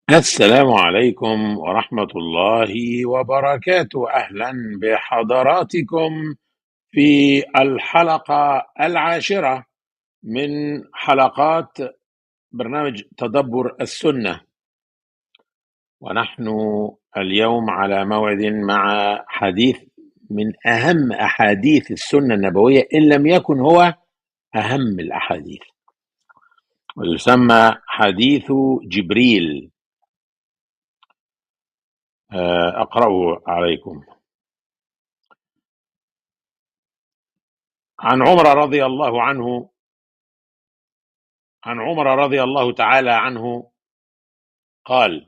السلام عليكم ورحمة الله وبركاته أهلا بحضراتكم في الحلقة العاشرة من حلقات برنامج تدبر السنة ونحن اليوم على موعد مع حديث من أهم أحاديث السنة النبوية إن لم يكن هو أهم الأحاديث ويسمى حديث جبريل آه، أقرأه عليكم عن عمر رضي الله عنه عن عمر رضي الله تعالى عنه قال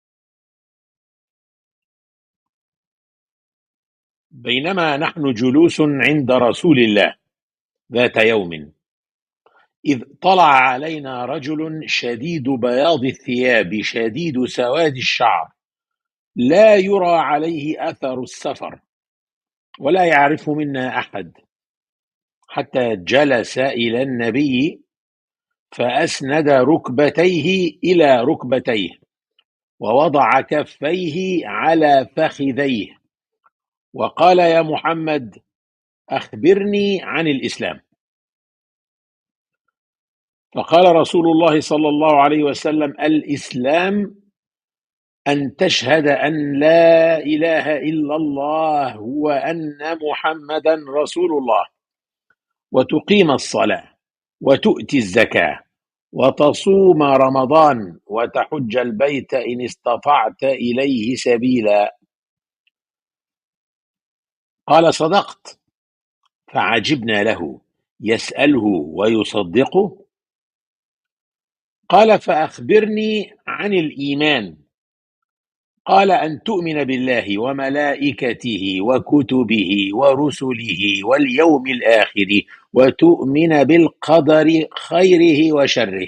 بينما نحن جلوس عند رسول الله ذات يوم إذ طلع علينا رجل شديد بياض الثياب شديد سواد الشعر لا يرى عليه أثر السفر ولا يعرف منا أحد حتى جلس إلى النبي فأسند ركبتيه إلى ركبتيه ووضع كفيه على فخذيه وقال يا محمد أخبرني عن الإسلام فقال رسول الله صلى الله عليه وسلم الإسلام أن تشهد أن لا إله إلا الله وأن محمدا رسول الله وتقيم الصلاة وتؤتي الزكاة وتصوم رمضان وتحج البيت إن استطعت إليه سبيلا قال صدقت فعجبنا له يسأله ويصدقه قال فأخبرني عن الإيمان قال أن تؤمن بالله وملائكته وكتبه ورسله واليوم الآخر وتؤمن بالقدر خيره وشره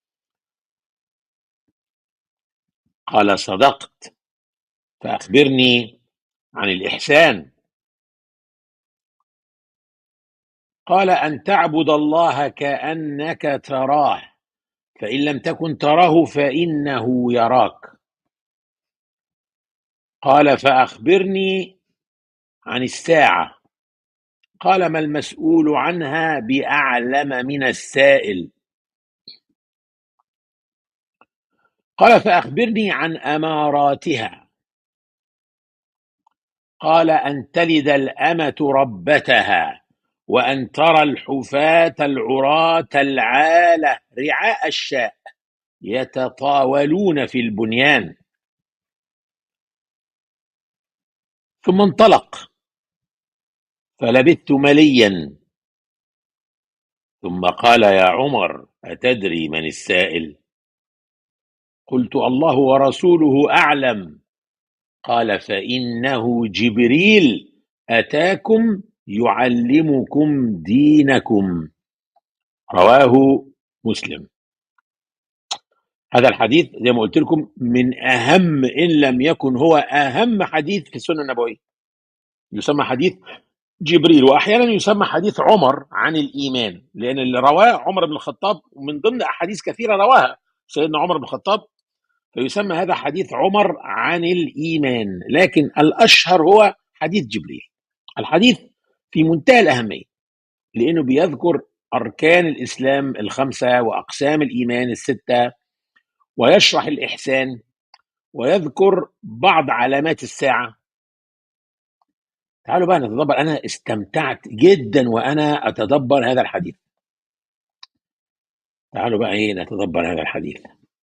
قال صدقت فأخبرني عن الإحسان قال أن تعبد الله كأنك تراه فإن لم تكن تراه فإنه يراك قال فأخبرني عن الساعة قال ما المسؤول عنها بأعلم من السائل قال فأخبرني عن أماراتها قال أن تلد الأمة ربتها وأن ترى الحفاة العراة العالة رعاء الشاء يتطاولون في البنيان ثم انطلق فلبثت مليا ثم قال يا عمر أتدري من السائل قلت الله ورسوله أعلم قال فإنه جبريل أتاكم يعلمكم دينكم رواه مسلم هذا الحديث زي ما قلت لكم من أهم إن لم يكن هو أهم حديث في السنة النبوية يسمى حديث جبريل وأحيانا يسمى حديث عمر عن الإيمان لأن اللي رواه عمر بن الخطاب من ضمن أحاديث كثيرة رواها سيدنا عمر بن الخطاب فيسمى هذا حديث عمر عن الإيمان لكن الأشهر هو حديث جبريل الحديث في منتهى الأهمية لأنه بيذكر أركان الإسلام الخمسة وأقسام الإيمان الستة ويشرح الإحسان ويذكر بعض علامات الساعة تعالوا بقى نتدبر أنا استمتعت جدا وأنا أتدبر هذا الحديث تعالوا بقى إيه نتدبر هذا الحديث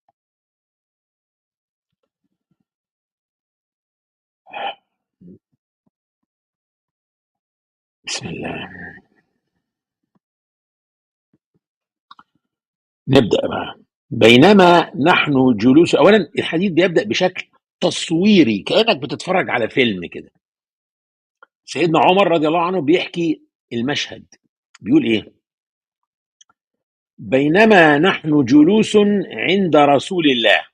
بسم الله نبدأ بقى بينما نحن جلوس أولا الحديث بيبدأ بشكل تصويري كأنك بتتفرج على فيلم كده سيدنا عمر رضي الله عنه بيحكي المشهد بيقول إيه بينما نحن جلوس عند رسول الله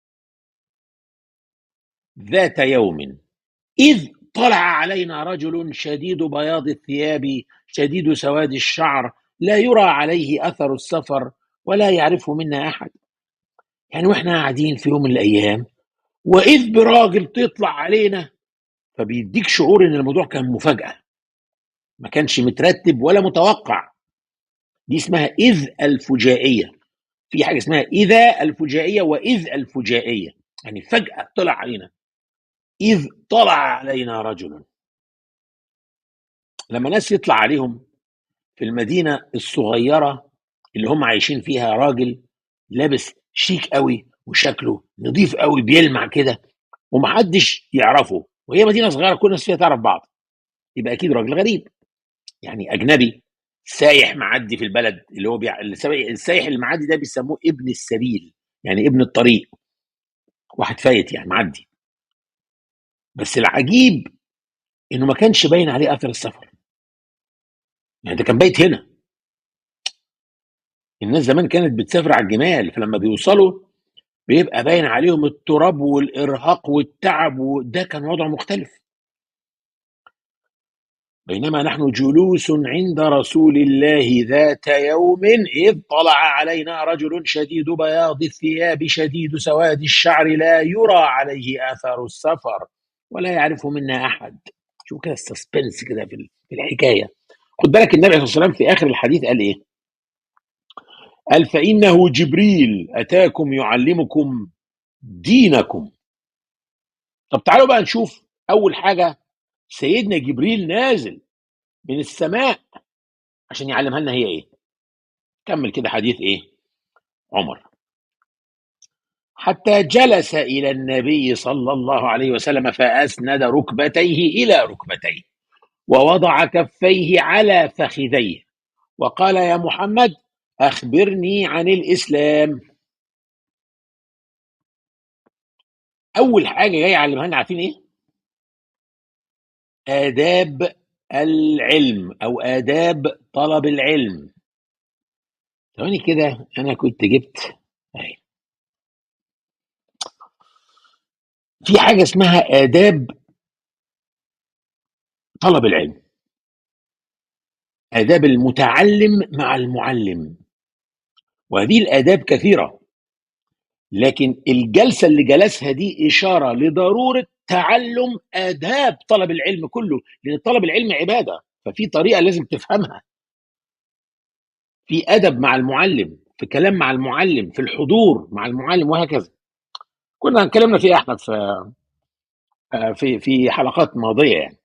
ذات يوم إذ طلع علينا رجل شديد بياض الثياب شديد سواد الشعر لا يرى عليه أثر السفر ولا يعرفه منا أحد يعني واحنا قاعدين في يوم من الايام واذ براجل تطلع علينا فبيديك شعور ان الموضوع كان مفاجاه ما كانش مترتب ولا متوقع دي اسمها اذ الفجائيه في حاجه اسمها اذا الفجائيه واذ الفجائيه يعني فجاه طلع علينا اذ طلع علينا رجل لما ناس يطلع عليهم في المدينه الصغيره اللي هم عايشين فيها راجل لابس شيك قوي وشكله نظيف قوي بيلمع كده ومحدش يعرفه وهي مدينه صغيره كل الناس فيها تعرف بعض يبقى اكيد راجل غريب يعني اجنبي سايح معدي في البلد اللي هو بيع... السايح اللي معدي ده بيسموه ابن السبيل يعني ابن الطريق واحد فايت يعني معدي بس العجيب انه ما كانش باين عليه اثر السفر يعني ده كان بايت هنا الناس زمان كانت بتسافر على الجمال فلما بيوصلوا بيبقى باين عليهم التراب والارهاق والتعب وده كان وضع مختلف بينما نحن جلوس عند رسول الله ذات يوم إذ طلع علينا رجل شديد بياض الثياب شديد سواد الشعر لا يرى عليه آثار السفر ولا يعرف منا أحد شو كده السسبنس كده في الحكاية خد بالك النبي صلى الله عليه وسلم في آخر الحديث قال إيه قال فإنه جبريل أتاكم يعلمكم دينكم طب تعالوا بقى نشوف أول حاجة سيدنا جبريل نازل من السماء عشان يعلمها لنا هي ايه كمل كده حديث ايه عمر حتى جلس الى النبي صلى الله عليه وسلم فاسند ركبتيه الى ركبتيه ووضع كفيه على فخذيه وقال يا محمد اخبرني عن الاسلام اول حاجه جاي يعلمها لنا عارفين ايه آداب العلم أو آداب طلب العلم ثواني كده أنا كنت جبت أهي في حاجة اسمها آداب طلب العلم آداب المتعلم مع المعلم وهذه الآداب كثيرة لكن الجلسة اللي جلسها دي إشارة لضرورة تعلم آداب طلب العلم كله لأن طلب العلم عبادة ففي طريقة لازم تفهمها في أدب مع المعلم في كلام مع المعلم في الحضور مع المعلم وهكذا كنا اتكلمنا فيها احنا في في في حلقات ماضيه يعني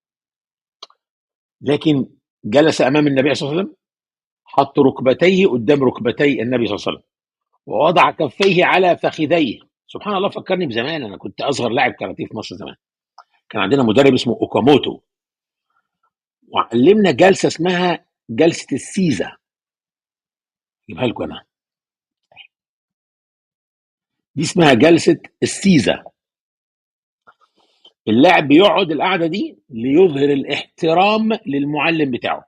لكن جلس امام النبي صلى الله عليه وسلم حط ركبتيه قدام ركبتي النبي صلى الله عليه وسلم ووضع كفيه على فخذيه سبحان الله فكرني بزمان انا كنت اصغر لاعب كاراتيه في مصر زمان كان عندنا مدرب اسمه اوكاموتو وعلمنا جلسه اسمها جلسه السيزا اجيبها لكم انا دي اسمها جلسه السيزا اللاعب بيقعد القعده دي ليظهر الاحترام للمعلم بتاعه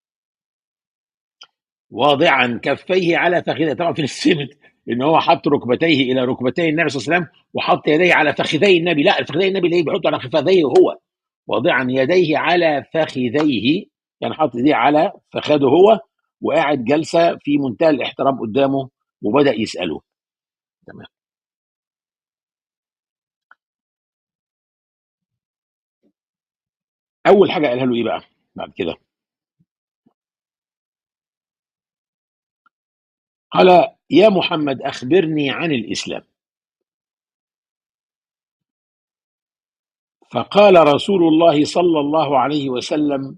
واضعا كفيه على فخذه طبعا في السمت ان هو حط ركبتيه الى ركبتي النبي صلى الله عليه وسلم وحط يديه على فخذي النبي لا فخذي النبي ليه بيحط على فخذيه هو واضعا يديه على فخذيه يعني حط ايديه على فخذه هو وقاعد جلسه في منتهى الاحترام قدامه وبدا يساله تمام اول حاجه قالها له ايه بقى بعد كده قال يا محمد اخبرني عن الاسلام فقال رسول الله صلى الله عليه وسلم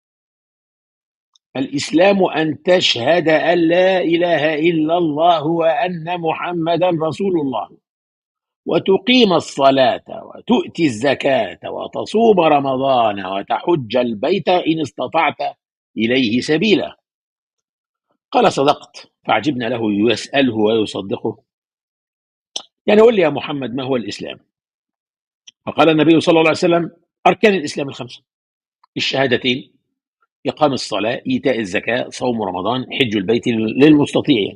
الاسلام ان تشهد ان لا اله الا الله وان محمدا رسول الله وتقيم الصلاه وتؤتي الزكاه وتصوم رمضان وتحج البيت ان استطعت اليه سبيلا قال صدقت فعجبنا له يساله ويصدقه يعني قل لي يا محمد ما هو الاسلام فقال النبي صلى الله عليه وسلم اركان الاسلام الخمسه الشهادتين إقام الصلاة إيتاء الزكاة صوم رمضان حج البيت للمستطيع يعني.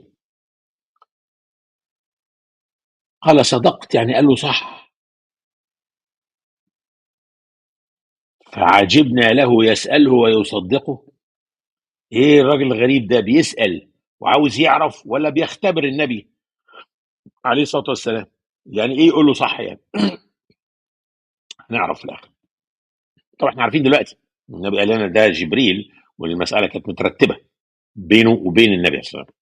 قال صدقت يعني قال له صح فعجبنا له يسأله ويصدقه ايه الراجل الغريب ده بيسأل وعاوز يعرف ولا بيختبر النبي عليه الصلاه والسلام يعني ايه يقول له صح يعني هنعرف في الاخر طبعا احنا عارفين دلوقتي النبي قال لنا ده جبريل والمساله كانت مترتبه بينه وبين النبي صلى الله عليه وسلم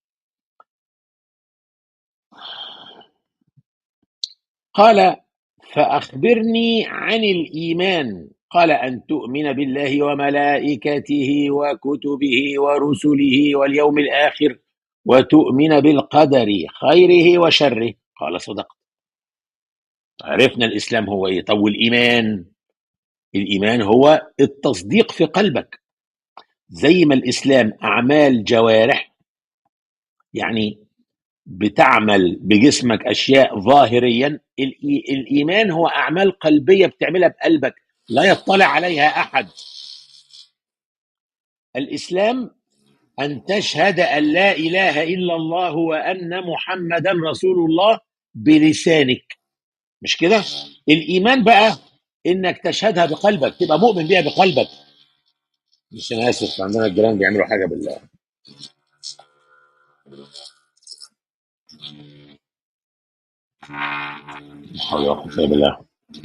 قال فأخبرني عن الإيمان قال أن تؤمن بالله وملائكته وكتبه ورسله واليوم الآخر وتؤمن بالقدر خيره وشره قال صدقت عرفنا الإسلام هو إيه طب والإيمان الإيمان هو التصديق في قلبك زي ما الإسلام أعمال جوارح يعني بتعمل بجسمك اشياء ظاهريا الايمان هو اعمال قلبيه بتعملها بقلبك لا يطلع عليها احد الاسلام ان تشهد ان لا اله الا الله وان محمدا رسول الله بلسانك مش كده الايمان بقى انك تشهدها بقلبك تبقى مؤمن بيها بقلبك مش انا اسف عندنا الجيران بيعملوا حاجه بالله حول ولا قوة إلا بالله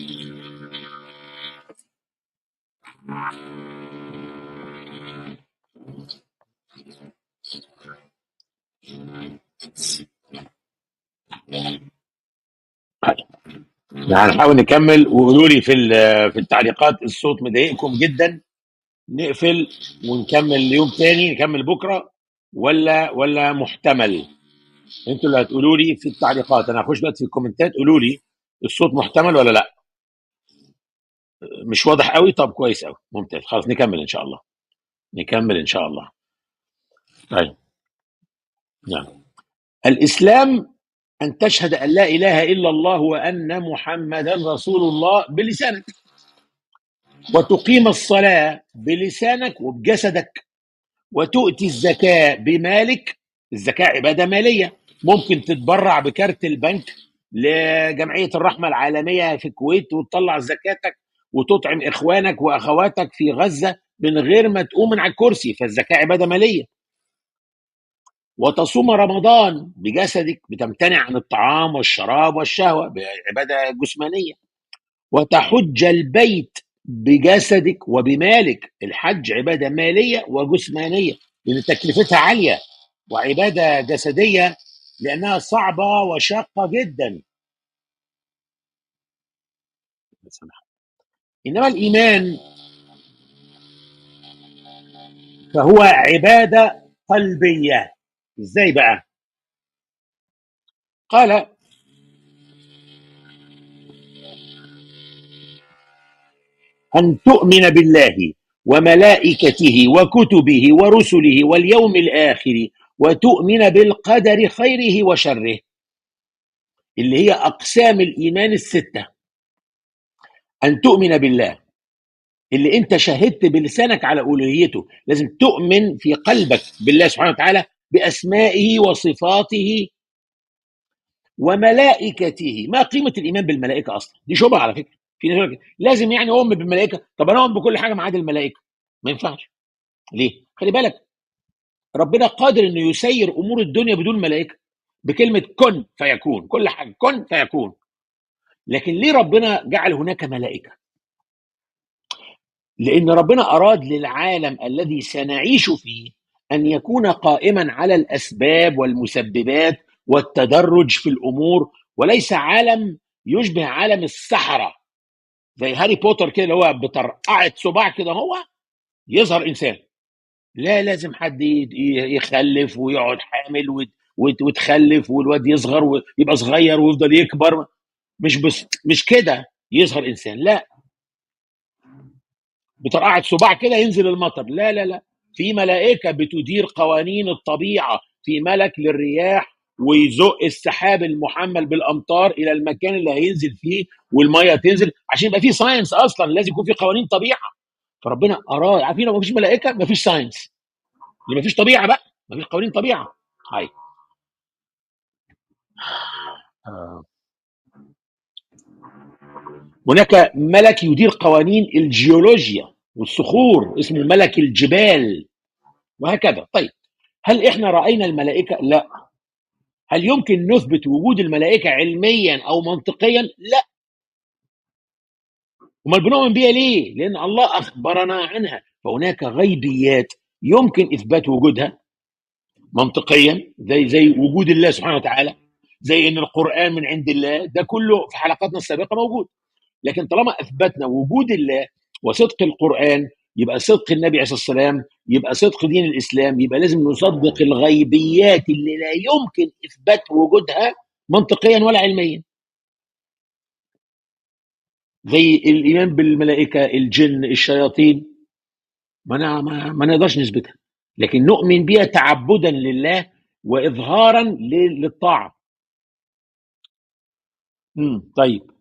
يعني هنحاول نكمل وقولوا لي في في التعليقات الصوت مضايقكم جدا نقفل ونكمل اليوم تاني نكمل بكره ولا ولا محتمل انتوا اللي هتقولوا لي في التعليقات انا هخش دلوقتي في الكومنتات قولوا لي الصوت محتمل ولا لا مش واضح قوي طب كويس قوي ممتاز خلاص نكمل ان شاء الله نكمل ان شاء الله طيب نعم الاسلام ان تشهد ان لا اله الا الله وان محمدا رسول الله بلسانك وتقيم الصلاه بلسانك وبجسدك وتؤتي الزكاه بمالك الزكاه عباده ماليه ممكن تتبرع بكارت البنك لجمعيه الرحمه العالميه في الكويت وتطلع زكاتك وتطعم اخوانك واخواتك في غزه من غير ما تقوم من على الكرسي فالزكاه عباده ماليه وتصوم رمضان بجسدك بتمتنع عن الطعام والشراب والشهوه بعباده جسمانيه وتحج البيت بجسدك وبمالك الحج عباده ماليه وجسمانيه لان تكلفتها عاليه وعباده جسديه لانها صعبه وشاقه جدا انما الايمان فهو عباده قلبيه ازاي بقى قال ان تؤمن بالله وملائكته وكتبه ورسله واليوم الاخر وتؤمن بالقدر خيره وشره اللي هي اقسام الايمان السته ان تؤمن بالله اللي انت شهدت بلسانك على الوهيته لازم تؤمن في قلبك بالله سبحانه وتعالى باسمائه وصفاته وملائكته ما قيمه الايمان بالملائكه اصلا دي شبهه على فكره في ناس لازم يعني اؤمن بالملائكه طب انا اؤمن بكل حاجه ما عدا الملائكه ما ينفعش ليه خلي بالك ربنا قادر انه يسير امور الدنيا بدون ملائكه بكلمه كن فيكون كل حاجه كن فيكون لكن ليه ربنا جعل هناك ملائكه لان ربنا اراد للعالم الذي سنعيش فيه ان يكون قائما على الاسباب والمسببات والتدرج في الامور وليس عالم يشبه عالم السحره زي هاري بوتر كده اللي هو بطرقعه صباع كده هو يظهر انسان لا لازم حد يخلف ويقعد حامل وتخلف والواد يصغر ويبقى صغير ويفضل يكبر مش بس مش كده يظهر انسان لا بطرقعه صباع كده ينزل المطر لا لا لا في ملائكه بتدير قوانين الطبيعه في ملك للرياح ويزق السحاب المحمل بالامطار الى المكان اللي هينزل فيه والميه تنزل عشان يبقى في ساينس اصلا لازم يكون في قوانين طبيعه فربنا اراد عارفين لو مفيش ملائكه مفيش ساينس ما مفيش طبيعه بقى مفيش قوانين طبيعه هاي هناك ملك يدير قوانين الجيولوجيا والصخور اسمه ملك الجبال وهكذا طيب هل احنا راينا الملائكه لا هل يمكن نثبت وجود الملائكة علميا أو منطقيا؟ لا امال بنؤمن بيها ليه؟ لأن الله أخبرنا عنها فهناك غيبيات يمكن إثبات وجودها منطقيا زي زي وجود الله سبحانه وتعالى زي ان القران من عند الله ده كله في حلقاتنا السابقه موجود لكن طالما اثبتنا وجود الله وصدق القران يبقى صدق النبي عليه الصلاه والسلام يبقى صدق دين الاسلام يبقى لازم نصدق الغيبيات اللي لا يمكن اثبات وجودها منطقيا ولا علميا زي الايمان بالملائكه الجن الشياطين ما ما, ما نقدرش نثبتها لكن نؤمن بها تعبدا لله واظهارا للطاعه امم طيب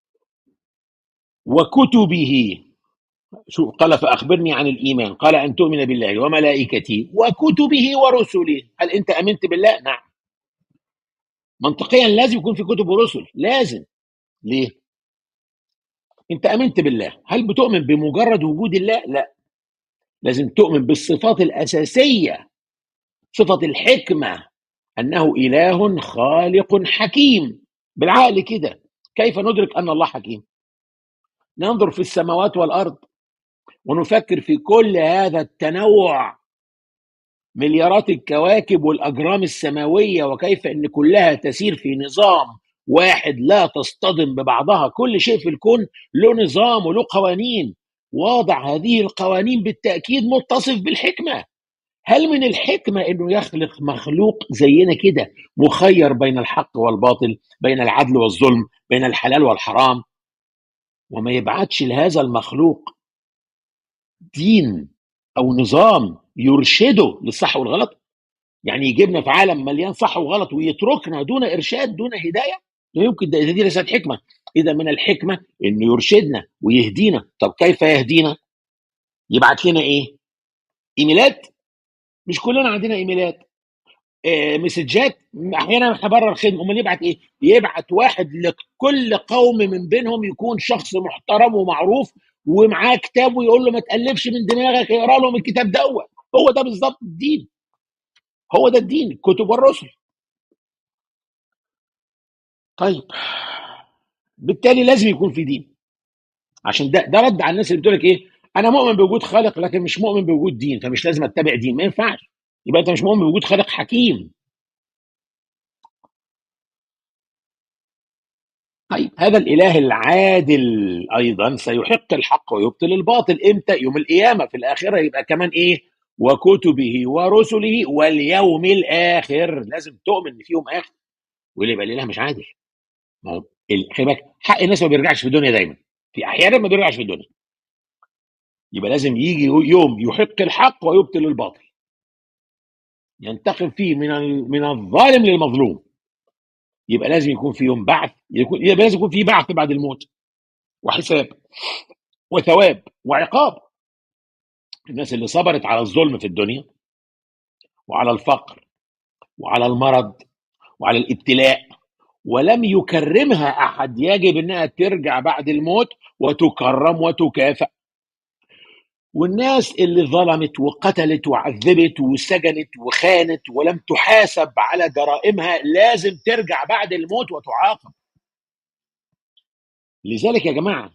وكتبه شو قال فاخبرني عن الايمان قال ان تؤمن بالله وملائكته وكتبه ورسله هل انت امنت بالله نعم منطقيا لازم يكون في كتب ورسل لازم ليه انت امنت بالله هل بتؤمن بمجرد وجود الله لا لازم تؤمن بالصفات الاساسيه صفه الحكمه انه اله خالق حكيم بالعقل كده كيف ندرك ان الله حكيم ننظر في السماوات والارض ونفكر في كل هذا التنوع مليارات الكواكب والاجرام السماويه وكيف ان كلها تسير في نظام واحد لا تصطدم ببعضها كل شيء في الكون له نظام وله قوانين واضع هذه القوانين بالتاكيد متصف بالحكمه هل من الحكمه انه يخلق مخلوق زينا كده مخير بين الحق والباطل بين العدل والظلم بين الحلال والحرام وما يبعتش لهذا المخلوق دين او نظام يرشده للصح والغلط يعني يجيبنا في عالم مليان صح وغلط ويتركنا دون ارشاد دون هدايه لا يمكن ده دي ليست حكمه اذا من الحكمه انه يرشدنا ويهدينا طب كيف يهدينا يبعت لنا ايه ايميلات مش كلنا عندنا ايميلات آه مسجات احيانا احنا بره الخدمه امال يبعت ايه؟ يبعت واحد لكل قوم من بينهم يكون شخص محترم ومعروف ومعاه كتاب ويقول له ما تالفش من دماغك اقرا لهم الكتاب دوت هو ده بالظبط الدين هو ده الدين الكتب والرسل طيب بالتالي لازم يكون في دين عشان ده ده رد على الناس اللي بتقول لك ايه انا مؤمن بوجود خالق لكن مش مؤمن بوجود دين فمش لازم اتبع دين ما ينفعش يبقى انت مش مؤمن بوجود خالق حكيم طيب هذا الاله العادل ايضا سيحق الحق ويبطل الباطل امتى يوم القيامه في الاخره يبقى كمان ايه وكتبه ورسله واليوم الاخر لازم تؤمن ان في يوم اخر واللي يبقى الاله مش عادل ما هو خلي بالك حق الناس ما بيرجعش في الدنيا دايما في احيانا ما بيرجعش في الدنيا يبقى لازم يجي يوم يحق الحق ويبطل الباطل ينتقم فيه من من الظالم للمظلوم يبقى لازم يكون في يوم بعث يكون يبقى لازم يكون في بعث بعد الموت وحساب وثواب وعقاب الناس اللي صبرت على الظلم في الدنيا وعلى الفقر وعلى المرض وعلى الابتلاء ولم يكرمها احد يجب انها ترجع بعد الموت وتكرم وتكافئ والناس اللي ظلمت وقتلت وعذبت وسجنت وخانت ولم تحاسب على جرائمها لازم ترجع بعد الموت وتعاقب لذلك يا جماعه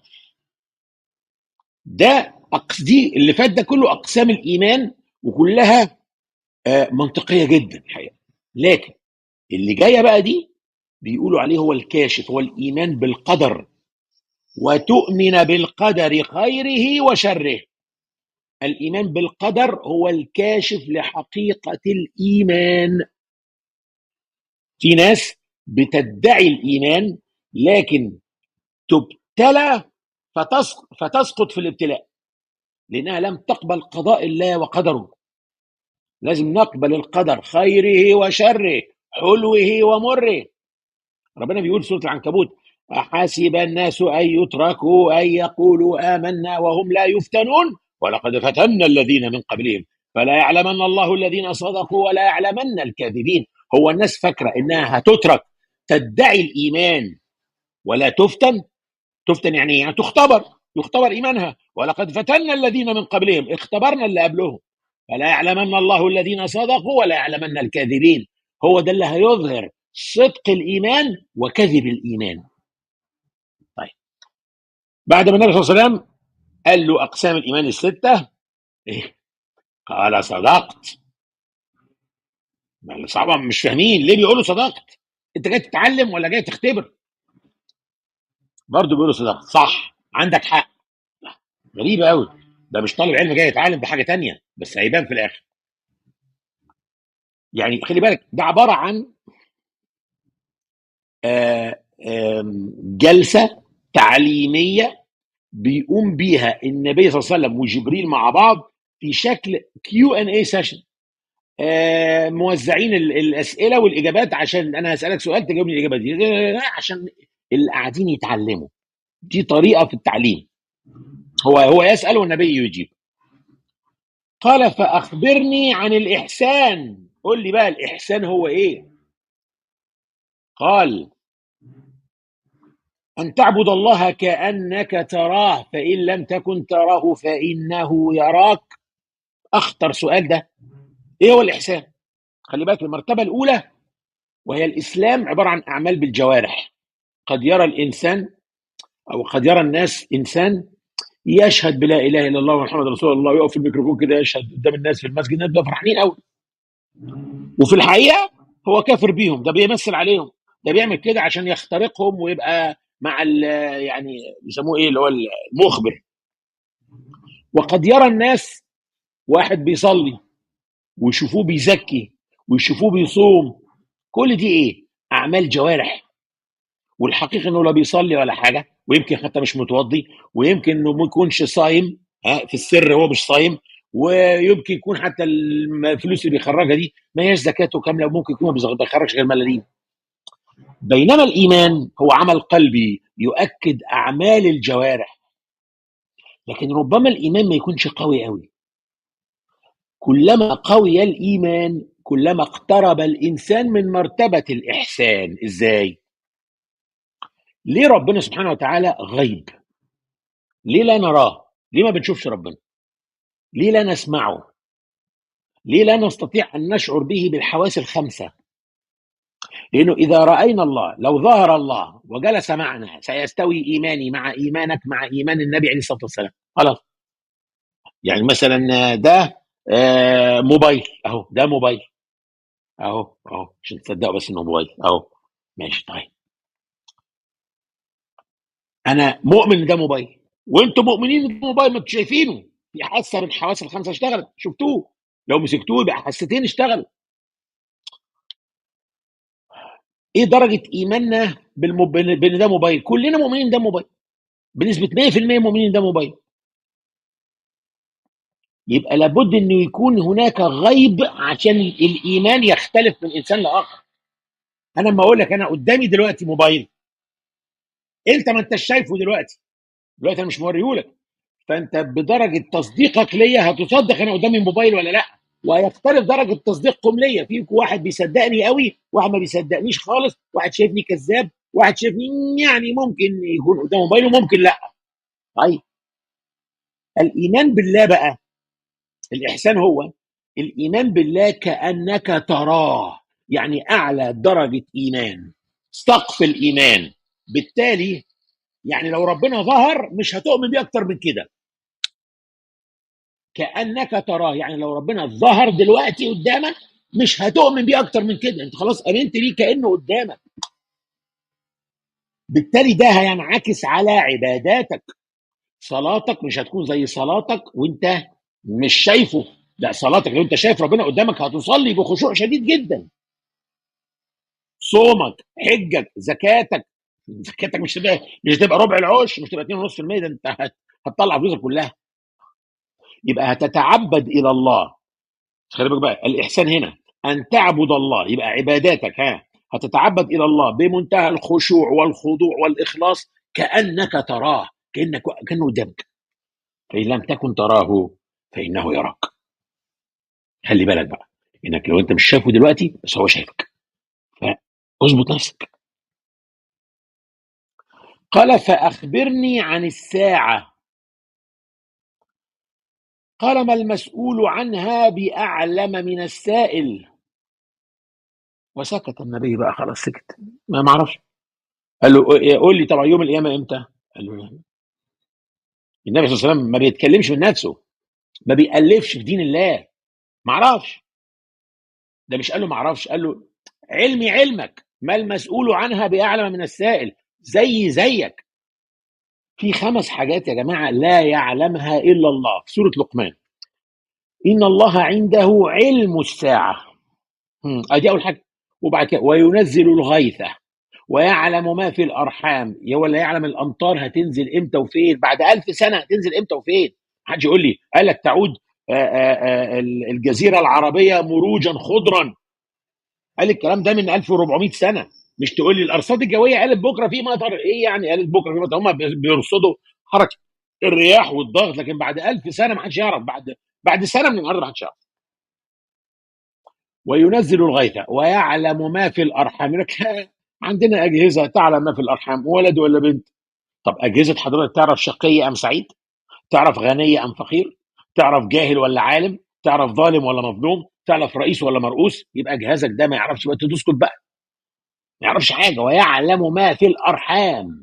ده دي اللي فات ده كله اقسام الايمان وكلها منطقيه جدا الحقيقه لكن اللي جايه بقى دي بيقولوا عليه هو الكاشف هو الايمان بالقدر وتؤمن بالقدر خيره وشره الايمان بالقدر هو الكاشف لحقيقه الايمان في ناس بتدعي الايمان لكن تبتلى فتسقط, فتسقط في الابتلاء لانها لم تقبل قضاء الله وقدره لازم نقبل القدر خيره وشره حلوه ومره ربنا بيقول سوره العنكبوت أحسب الناس أن يتركوا أن يقولوا آمنا وهم لا يفتنون ولقد فتنا الذين من قبلهم فلا يعلمن الله الذين صدقوا ولا يعلمن الكاذبين هو الناس فاكرة إنها هتترك تدعي الإيمان ولا تفتن تفتن يعني يعني تختبر يختبر إيمانها ولقد فتنا الذين من قبلهم اختبرنا اللي قبلهم فلا يعلمن الله الذين صدقوا ولا يعلمن الكاذبين هو ده اللي هيظهر صدق الايمان وكذب الايمان طيب بعد ما النبي صلى الله عليه وسلم قال له اقسام الايمان السته ايه قال صدقت ما الصحابه مش فاهمين ليه بيقولوا صدقت انت جاي تتعلم ولا جاي تختبر برضه بيقولوا صدقت صح عندك حق غريبه قوي ده مش طالب علم جاي يتعلم بحاجه تانية بس هيبان في الاخر يعني خلي بالك ده عباره عن آه، آم، جلسه تعليميه بيقوم بيها النبي صلى الله عليه وسلم وجبريل مع بعض في شكل كيو ان اي سيشن موزعين ال- الاسئله والاجابات عشان انا هسالك سؤال تجاوبني الاجابه دي لا، عشان اللي قاعدين يتعلموا دي طريقه في التعليم هو هو يسال والنبي يجيب قال فاخبرني عن الاحسان قول لي بقى الاحسان هو ايه قال أن تعبد الله كأنك تراه فإن لم تكن تراه فإنه يراك أخطر سؤال ده إيه هو الإحسان؟ خلي بالك المرتبة الأولى وهي الإسلام عبارة عن أعمال بالجوارح قد يرى الإنسان أو قد يرى الناس إنسان يشهد بلا إله إلا الله ومحمد رسول الله يقف في الميكروفون كده يشهد قدام الناس في المسجد الناس بيبقوا فرحانين قوي وفي الحقيقة هو كافر بيهم ده بيمثل عليهم ده بيعمل كده عشان يخترقهم ويبقى مع ال- يعني بيسموه ايه اللي هو المخبر وقد يرى الناس واحد بيصلي ويشوفوه بيزكي ويشوفوه بيصوم كل دي ايه اعمال جوارح والحقيقه انه لا بيصلي ولا حاجه ويمكن حتى مش متوضي ويمكن انه ما يكونش صايم ها في السر هو مش صايم ويمكن يكون حتى الفلوس اللي بيخرجها دي ما هيش زكاته كامله وممكن يكون ما بيخرجش غير ملاليم بينما الايمان هو عمل قلبي يؤكد اعمال الجوارح لكن ربما الايمان ما يكونش قوي قوي كلما قوي الايمان كلما اقترب الانسان من مرتبه الاحسان ازاي ليه ربنا سبحانه وتعالى غيب ليه لا نراه ليه ما بنشوفش ربنا ليه لا نسمعه ليه لا نستطيع ان نشعر به بالحواس الخمسه لانه اذا راينا الله لو ظهر الله وجلس معنا سيستوي ايماني مع ايمانك مع ايمان النبي عليه الصلاه والسلام خلاص يعني مثلا ده آه، موبايل اهو ده موبايل اهو اهو عشان تصدقوا بس انه موبايل اهو ماشي طيب انا مؤمن ان ده موبايل وانتم مؤمنين ان ده موبايل ما انتوا شايفينه في حاسه من الحواس الخمسه اشتغلت شفتوه لو مسكتوه يبقى حاستين اشتغلوا ايه درجه ايماننا بالمب... بان ده موبايل كلنا مؤمنين إن ده موبايل بنسبه 100% مؤمنين إن ده موبايل يبقى لابد انه يكون هناك غيب عشان الايمان يختلف من انسان لاخر انا لما اقول لك انا قدامي دلوقتي موبايل انت ما انتش شايفه دلوقتي دلوقتي انا مش موريهولك فانت بدرجه تصديقك ليا هتصدق انا قدامي موبايل ولا لا وهيختلف درجه تصديقكم ليا فيكم واحد بيصدقني قوي واحد ما بيصدقنيش خالص واحد شايفني كذاب واحد شايفني يعني ممكن يكون قدامه موبايل وممكن لا طيب الايمان بالله بقى الاحسان هو الايمان بالله كانك تراه يعني اعلى درجه ايمان سقف الايمان بالتالي يعني لو ربنا ظهر مش هتؤمن بيه اكتر من كده كانك تراه يعني لو ربنا ظهر دلوقتي قدامك مش هتؤمن بيه اكتر من كده انت خلاص امنت بيه كانه قدامك بالتالي ده هينعكس على عباداتك صلاتك مش هتكون زي صلاتك وانت مش شايفه لا صلاتك لو انت شايف ربنا قدامك هتصلي بخشوع شديد جدا صومك حجك زكاتك زكاتك مش تبقى مش هتبقى ربع العشر مش تبقى 2.5% ده انت هت- هتطلع فلوسك كلها يبقى هتتعبد الى الله خلي بالك بقى الاحسان هنا ان تعبد الله يبقى عباداتك ها هتتعبد الى الله بمنتهى الخشوع والخضوع والاخلاص كانك تراه كانك كانه قدامك فان لم تكن تراه فانه يراك خلي بالك بقى انك لو انت مش شايفه دلوقتي بس هو شايفك فاظبط نفسك قال فاخبرني عن الساعه قال ما المسؤول عنها باعلم من السائل وسكت النبي بقى خلاص سكت ما معرفش قال له قول لي طبعا يوم القيامه امتى؟ قال له النبي صلى الله عليه وسلم ما بيتكلمش من نفسه ما بيألفش في دين الله ما اعرفش ده مش قال له ما اعرفش قال له علمي علمك ما المسؤول عنها باعلم من السائل زي زيك في خمس حاجات يا جماعه لا يعلمها الا الله في سوره لقمان ان الله عنده علم الساعه هم، ادي اول حاجه وبعد كده وينزل الغيث ويعلم ما في الارحام يا ولا يعلم الامطار هتنزل امتى وفين بعد ألف سنه هتنزل امتى وفين محدش يقول لي قال لك تعود آه، آه، آه، الجزيره العربيه مروجا خضرا قال الكلام ده من 1400 سنه مش تقول لي الارصاد الجويه قالت بكره في مطر ايه يعني قالت بكره في مطر هم بيرصدوا حركه الرياح والضغط لكن بعد ألف سنه ما حدش يعرف بعد بعد سنه من النهارده ما حدش يعرف وينزل الغيث ويعلم ما في الارحام يقول لك عندنا اجهزه تعلم ما في الارحام ولد ولا بنت طب اجهزه حضرتك تعرف شقي ام سعيد تعرف غني ام فقير تعرف جاهل ولا عالم تعرف ظالم ولا مظلوم تعرف رئيس ولا مرؤوس يبقى جهازك ده ما يعرفش بقى تسكت بقى ما يعرفش حاجه ويعلم ما في الارحام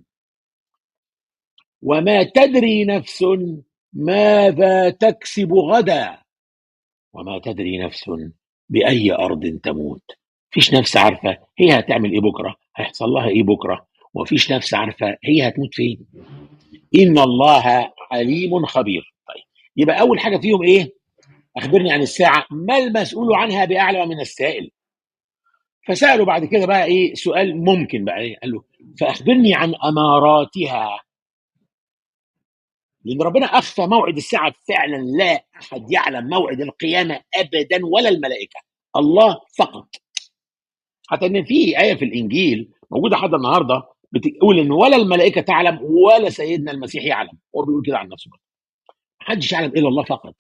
وما تدري نفس ماذا تكسب غدا وما تدري نفس باي ارض تموت فيش نفس عارفه هي هتعمل ايه بكره هيحصل لها ايه بكره ومفيش نفس عارفه هي هتموت فين ان الله عليم خبير طيب يبقى اول حاجه فيهم ايه اخبرني عن الساعه ما المسؤول عنها باعلم من السائل فسالوا بعد كده بقى ايه سؤال ممكن بقى ايه قال له فاخبرني عن اماراتها لان ربنا اخفى موعد الساعه فعلا لا احد يعلم موعد القيامه ابدا ولا الملائكه الله فقط حتى ان في ايه في الانجيل موجوده حتى النهارده بتقول ان ولا الملائكه تعلم ولا سيدنا المسيح يعلم هو بيقول كده عن نفسه محدش يعلم الا الله فقط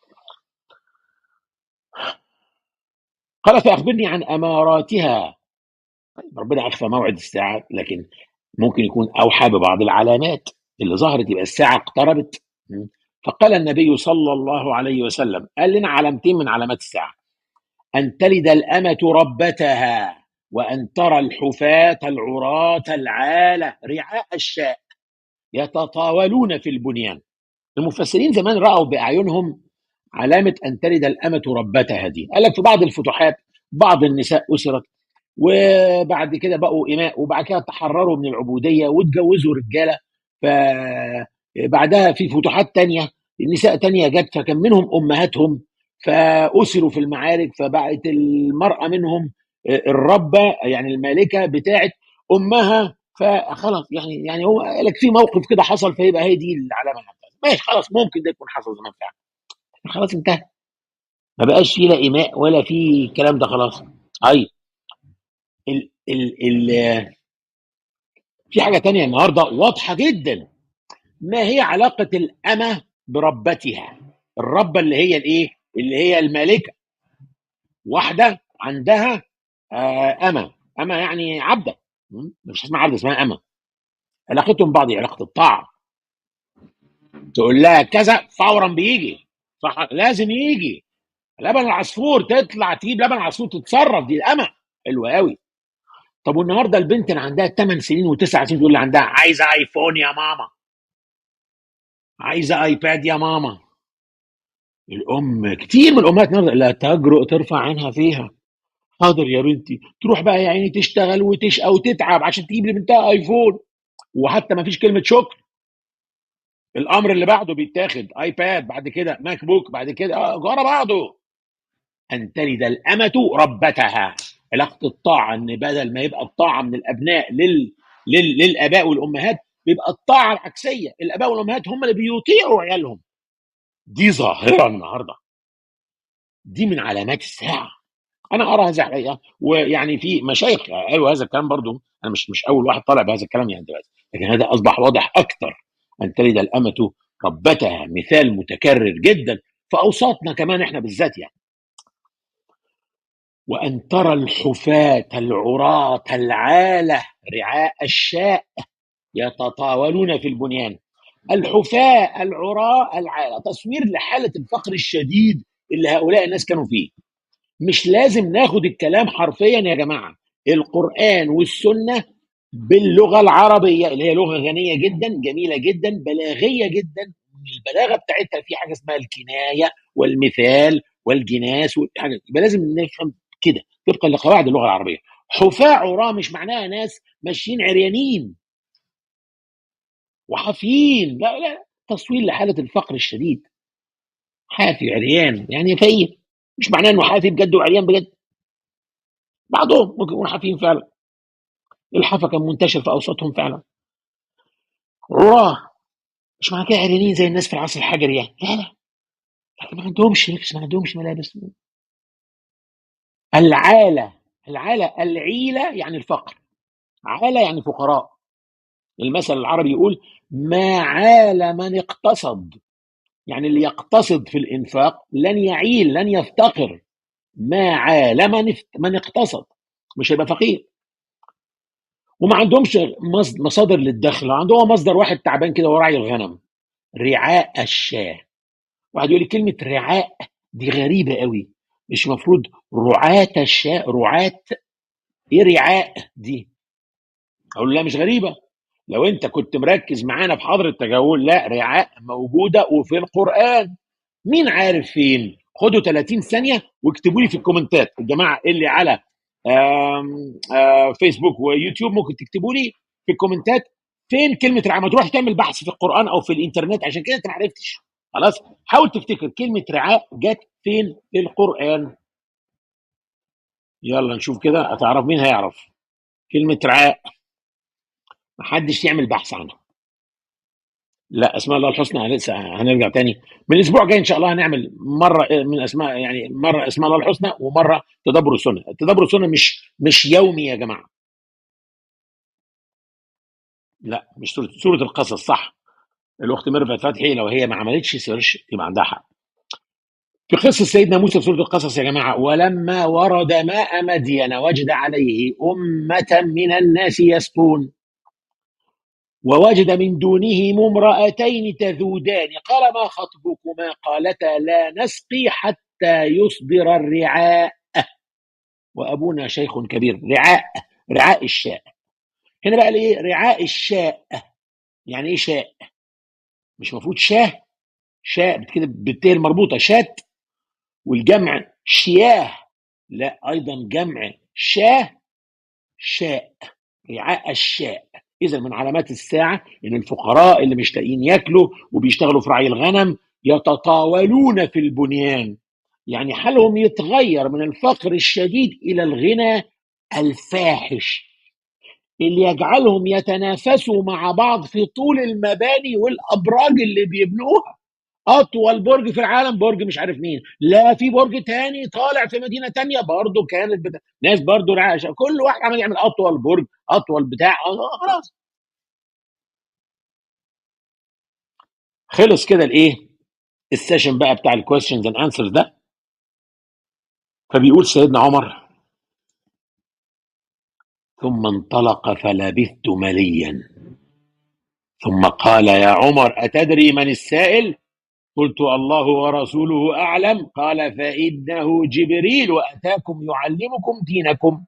قال فاخبرني عن اماراتها طيب ربنا اخفى موعد الساعه لكن ممكن يكون اوحى ببعض العلامات اللي ظهرت يبقى الساعه اقتربت م? فقال النبي صلى الله عليه وسلم قال لنا علامتين من علامات الساعه ان تلد الامه ربتها وان ترى الحفاه العراه العاله رعاء الشاء يتطاولون في البنيان المفسرين زمان راوا باعينهم علامه ان تلد الامه ربتها دي قال لك في بعض الفتوحات بعض النساء اسرت وبعد كده بقوا إماء وبعد كده تحرروا من العبودية واتجوزوا رجالة فبعدها في فتوحات تانية النساء تانية جت فكان منهم أمهاتهم فأسروا في المعارك فبقت المرأة منهم الربة يعني المالكة بتاعت أمها فخلاص يعني يعني هو قال لك في موقف كده حصل فيبقى هي دي العلامة ماشي خلاص ممكن ده يكون حصل زمان فعلا خلاص انتهى ما بقاش في لا إماء ولا في الكلام ده خلاص أي ال ال ال في حاجة تانية النهاردة واضحة جدا ما هي علاقة الأمة بربتها الربة اللي هي الإيه اللي هي المالكة واحدة عندها آه أمة أمة يعني عبدة م? مش اسمها عبدة اسمها أمة علاقتهم بعض علاقة الطاعة تقول لها كذا فورا بيجي صح لازم يجي لبن العصفور تطلع تجيب لبن العصفور تتصرف دي الأمة حلوة قوي طب والنهارده البنت اللي عندها 8 سنين و9 سنين تقول لي عندها عايزه ايفون يا ماما عايزه ايباد يا ماما الام كتير من الامهات النهارده لا تجرؤ ترفع عينها فيها حاضر يا بنتي تروح بقى يا عيني تشتغل وتشقى وتتعب عشان تجيب لبنتها ايفون وحتى ما فيش كلمه شكر الامر اللي بعده بيتاخد ايباد بعد كده ماك بوك بعد كده آه، ورا بعضه ان تلد الامه ربتها علاقه الطاعه ان بدل ما يبقى الطاعه من الابناء لل... لل... للاباء والامهات بيبقى الطاعه العكسيه الاباء والامهات هم اللي بيطيعوا عيالهم دي ظاهره النهارده دي من علامات الساعه انا ارى هذا الحقيقه ويعني في مشايخ قالوا هذا الكلام برضو انا مش مش اول واحد طالع بهذا الكلام يعني دلوقتي لكن هذا اصبح واضح اكثر ان تلد الامه ربتها مثال متكرر جدا في اوساطنا كمان احنا بالذات يعني وأن ترى الحفاة العراة العالة رعاء الشاء يتطاولون في البنيان الحفاة العراة العالة تصوير لحالة الفقر الشديد اللي هؤلاء الناس كانوا فيه مش لازم ناخد الكلام حرفيا يا جماعه القران والسنه باللغه العربيه اللي هي لغه غنيه جدا جميله جدا بلاغيه جدا البلاغه بتاعتها في حاجه اسمها الكنايه والمثال والجناس والحاجات يبقى لازم نفهم كده طبقا لقواعد اللغه العربيه حفاة عراة مش معناها ناس ماشيين عريانين وحافيين لا لا تصوير لحاله الفقر الشديد حافي عريان يعني فقير مش معناه انه حافي بجد وعريان بجد بعضهم ممكن يكونوا حافيين فعلا الحفا كان منتشر في اوساطهم فعلا عراه مش معنى كده عريانين زي الناس في العصر الحجري يعني لا لا لكن ما عندهمش لبس ما عندهمش ملابس العالة العالة العيلة يعني الفقر عالة يعني فقراء المثل العربي يقول ما عال من اقتصد يعني اللي يقتصد في الانفاق لن يعيل لن يفتقر ما عال من من اقتصد مش هيبقى فقير وما عندهمش مصادر للدخل عندهم مصدر واحد تعبان كده وراعي الغنم رعاء الشاه واحد يقول لي كلمه رعاء دي غريبه قوي مش المفروض رعاة الشاة رعاة ايه رعاء دي اقول لا مش غريبه لو انت كنت مركز معانا في حضر التجول لا رعاء موجوده وفي القران مين عارف فين خدوا 30 ثانيه واكتبوا لي في الكومنتات الجماعه اللي على آم آم فيسبوك ويوتيوب ممكن تكتبوا لي في الكومنتات فين كلمه رعاء ما تروح تعمل بحث في القران او في الانترنت عشان كده انت ما عرفتش خلاص حاول تفتكر كلمه رعاء جت فين في القران يلا نشوف كده هتعرف مين هيعرف كلمه رعاء محدش يعمل بحث عنها لا اسماء الله الحسنى لسه هنرجع تاني من الاسبوع الجاي ان شاء الله هنعمل مره من اسماء يعني مره اسماء الله الحسنى ومره تدبر السنه التدبر السنه مش مش يومي يا جماعه لا مش سوره سوره القصص صح الاخت ميرفت فتحي لو هي ما عملتش سيرش يبقى عندها حق في قصة سيدنا موسى في سورة القصص يا جماعة ولما ورد ماء مدين وجد عليه أمة من الناس يسقون ووجد من دونهم امرأتين تذودان قال ما خطبكما قالتا لا نسقي حتى يصدر الرعاء وأبونا شيخ كبير رعاء رعاء الشاء هنا بقى ايه رعاء الشاء يعني ايه شاء مش المفروض شاه شاء كده بالتاء المربوطه شات والجمع شياه لا ايضا جمع شاه شاء رعاء الشاء اذا من علامات الساعه ان الفقراء اللي مش لاقيين ياكلوا وبيشتغلوا في رعي الغنم يتطاولون في البنيان يعني حالهم يتغير من الفقر الشديد الى الغنى الفاحش اللي يجعلهم يتنافسوا مع بعض في طول المباني والابراج اللي بيبنوها اطول برج في العالم برج مش عارف مين لا في برج تاني طالع في مدينه تانية برضه كانت بتا... ناس برضه رعاشه كل واحد عمال يعمل اطول برج اطول بتاع خلاص خلص كده الايه السيشن بقى بتاع الكويستشنز اند انسرز ده فبيقول سيدنا عمر ثم انطلق فلبثت مليا ثم قال يا عمر أتدري من السائل قلت الله ورسوله أعلم قال فإنه جبريل وأتاكم يعلمكم دينكم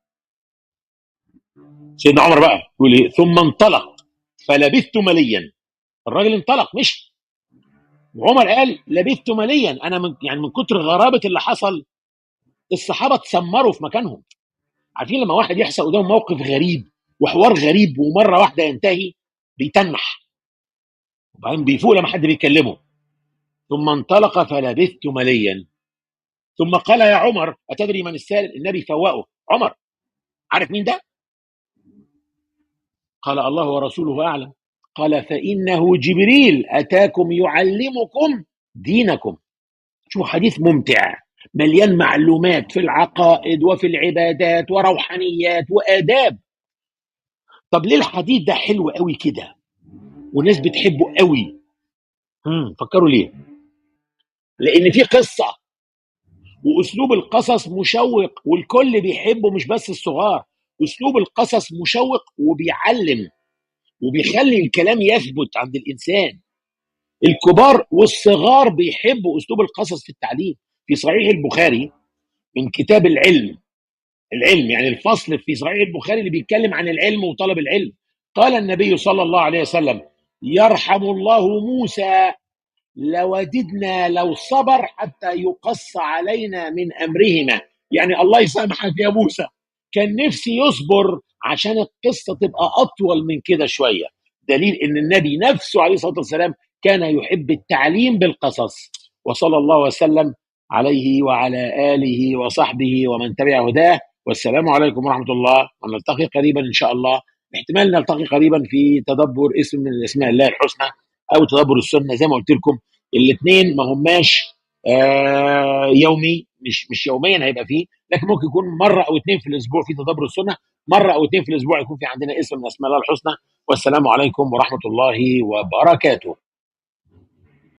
سيدنا عمر بقى يقول ايه ثم انطلق فلبثت مليا الراجل انطلق مشي وعمر قال لبثت مليا انا من يعني من كتر غرابه اللي حصل الصحابه تسمروا في مكانهم عارفين لما واحد يحصل قدامه موقف غريب وحوار غريب ومره واحده ينتهي بيتنح وبعدين بيفوق لما حد بيكلمه ثم انطلق فلبثت مليا ثم قال يا عمر أتدري من السائل النبي فوقه عمر عارف مين ده قال الله ورسوله أعلم قال فإنه جبريل أتاكم يعلمكم دينكم شوف حديث ممتع مليان معلومات في العقائد وفي العبادات وروحانيات وآداب طب ليه الحديث ده حلو قوي كده والناس بتحبه قوي هم فكروا ليه لان في قصه واسلوب القصص مشوق والكل بيحبه مش بس الصغار اسلوب القصص مشوق وبيعلم وبيخلي الكلام يثبت عند الانسان الكبار والصغار بيحبوا اسلوب القصص في التعليم في صحيح البخاري من كتاب العلم العلم يعني الفصل في صحيح البخاري اللي بيتكلم عن العلم وطلب العلم قال النبي صلى الله عليه وسلم يرحم الله موسى لوددنا لو صبر حتى يقص علينا من امرهما يعني الله يسامحك يا موسى كان نفسي يصبر عشان القصه تبقى اطول من كده شويه دليل ان النبي نفسه عليه الصلاه والسلام كان يحب التعليم بالقصص وصلى الله وسلم عليه وعلى اله وصحبه ومن تبع هداه والسلام عليكم ورحمه الله ونلتقي قريبا ان شاء الله احتمال نلتقي قريبا في تدبر اسم من اسماء الله الحسنى او تدبر السنه زي ما قلت لكم الاثنين ما هماش آه يومي مش مش يوميا هيبقى فيه لكن ممكن يكون مره او اثنين في الاسبوع في تدبر السنه مره او اثنين في الاسبوع يكون في عندنا اسم من اسماء الله الحسنى والسلام عليكم ورحمه الله وبركاته